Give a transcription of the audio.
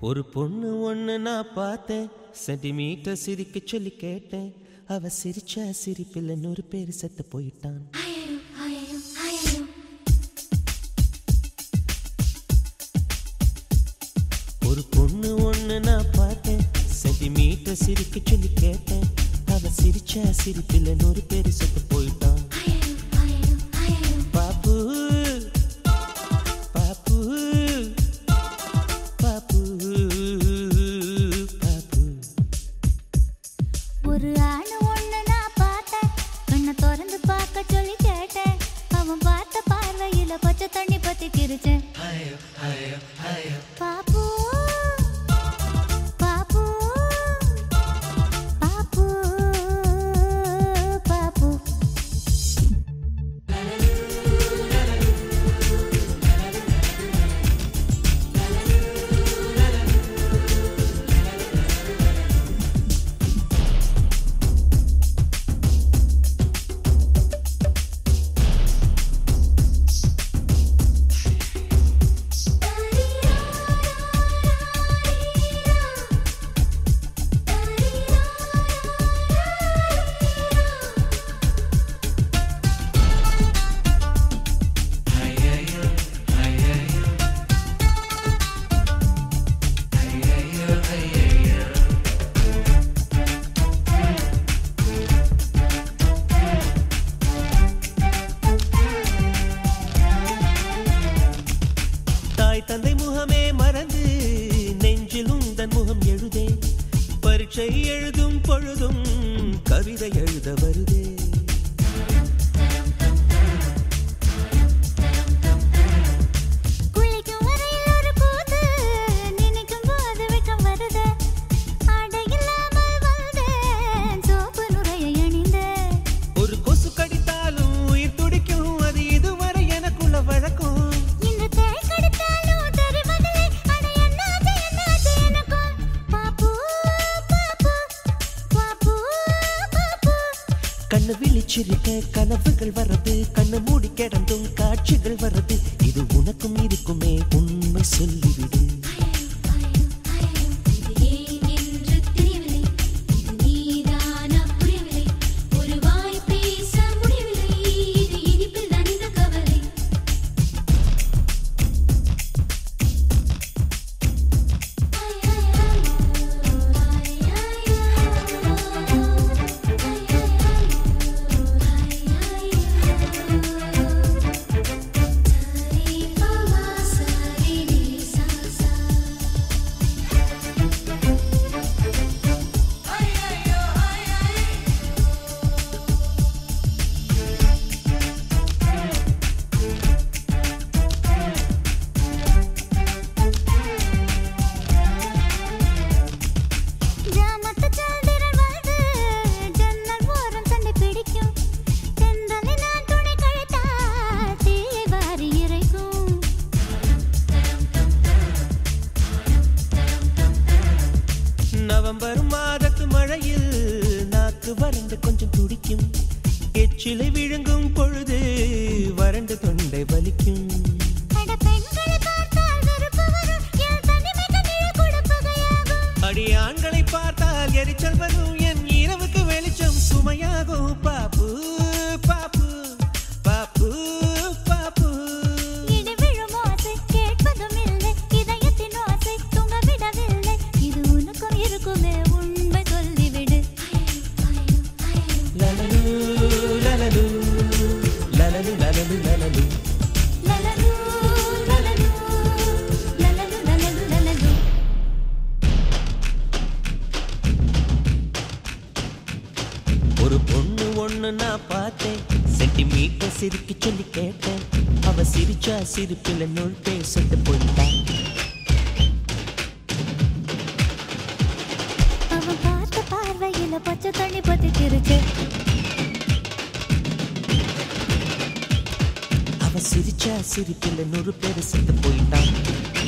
ஒரு பொண்ணு ஒண்ணு நான் பார்த்தேன் சென்டிமீட்டர் சிரிக்க சொல்லி கேட்டேன் அவ சிரிச்ச சிரிப்பில் நூறு பேர் செத்து போயிட்டான் ஒரு பொண்ணு ஒண்ணு நான் பார்த்தேன் சென்டிமீட்டர் சிரிக்க சொல்லி கேட்டேன் அவ சிரிச்ச சிரிப்பில் நூறு பேர் செத்து போயிட்டான் பாப்பு பாப்பு பாப்பு பாப்பு ஒரு ஆணு ஒண்ணு நான் பார்த்தேன் கண்ணை திறந்து பார்க்க சொல்லி கேட்டேன் அவன் பார்த்த பார்வையில பச்சை தண்ணி பத்தி கிரிச்சேன் பாப்பு பாப்பு பாப்பு பாப்பு தாய் தந்தை முகமே மறந்து நெஞ்சில் உந்தன் முகம் எழுதே பரீட்சை எழுதும் பொழுதும் கவிதை எழுத வருதே குளிக்கும் வரையில் ஒரு கூத்து நினைக்கும் போது வெட்கம் வருது ஆடை இல்லாமல் வந்தேன் சோப்பு நுரையை அணிந்தேன் ஒரு கொசு கடித்தாலும் உயிர் துடிக்கும் அது இதுவரை எனக்குள்ள வழக்கம் இந்த தேள் கடித்தாலும் தெரிவதில்லை அட என்னாச்சு என்னாச்சு எனக்கும் பாப்பு பாப்பு பாப்பு பாப்பு கண்ணு விழிச்சிருக்க கனவுகள் வர்றது கண்ணு மூடி கிடந்தும் காட்சிகள் வர்றது இது உனக்கும் இருக்குமே உண்மை சொல்லிவிடு இது ஏன் என்று தெரியவில்லை இது நீதானா புரியவில்லை ஒரு வாய் பேச முடியவில்லை இது இனிப்பில் நனைந்த கவலை ஜாமத்து சாந்திரன் வந்து ஜன்னல் ஓரம் சண்டை பிடிக்கும் தென்றலை நான் துணை கழித்தால் தீயை வாரி இறைக்கும் நவம்பர் மாதத்து மழையில் நாக்கு வறண்டு கொஞ்சம் துடிக்கும் எச்சிலை விழுங்கும் பொழுது வறண்டு தொண்டை வலிக்கும் அட பெண்களை பார்த்தால் வெறுப்பு வரும் என் தனிமைக்கு நிழல் கொடுப்பகையாகும் அடி ஆண்களை பார்த்தால் எரிச்சல் வரும் என் இரவுக்கு வெளிச்சம் சுமையாகும் பாப்பு பாப்பு பாப்பு பாப்பு இடி விழும் ஓசை கேட்பதும் இல்லை இதயத்தின் ஓசை தூங்க விடவில்லை இது உனக்கும் இருக்குமே உண்மை சொல்லிவிடு லலலு லலலு லலலு லலலு லலலு லலலு, லலலு, லலலு, லலலு, லலலு. ஒரு பொண்ணு ஒண்ணு நான் பார்த்தேன் சென்டிமீட்டர் சிரிக்க சொல்லி கேட்டேன் அவ சிரிச்சா சிரிப்பில் நூல் பேசிட்டு போயிட்டான் அவன் பார்த்த பார்வையில பச்சை தண்ணி பத்திக்கிருச்சு அவ சிரிச்சா சிரிப்பில் நூறு பேர் செத்து போயிட்டான்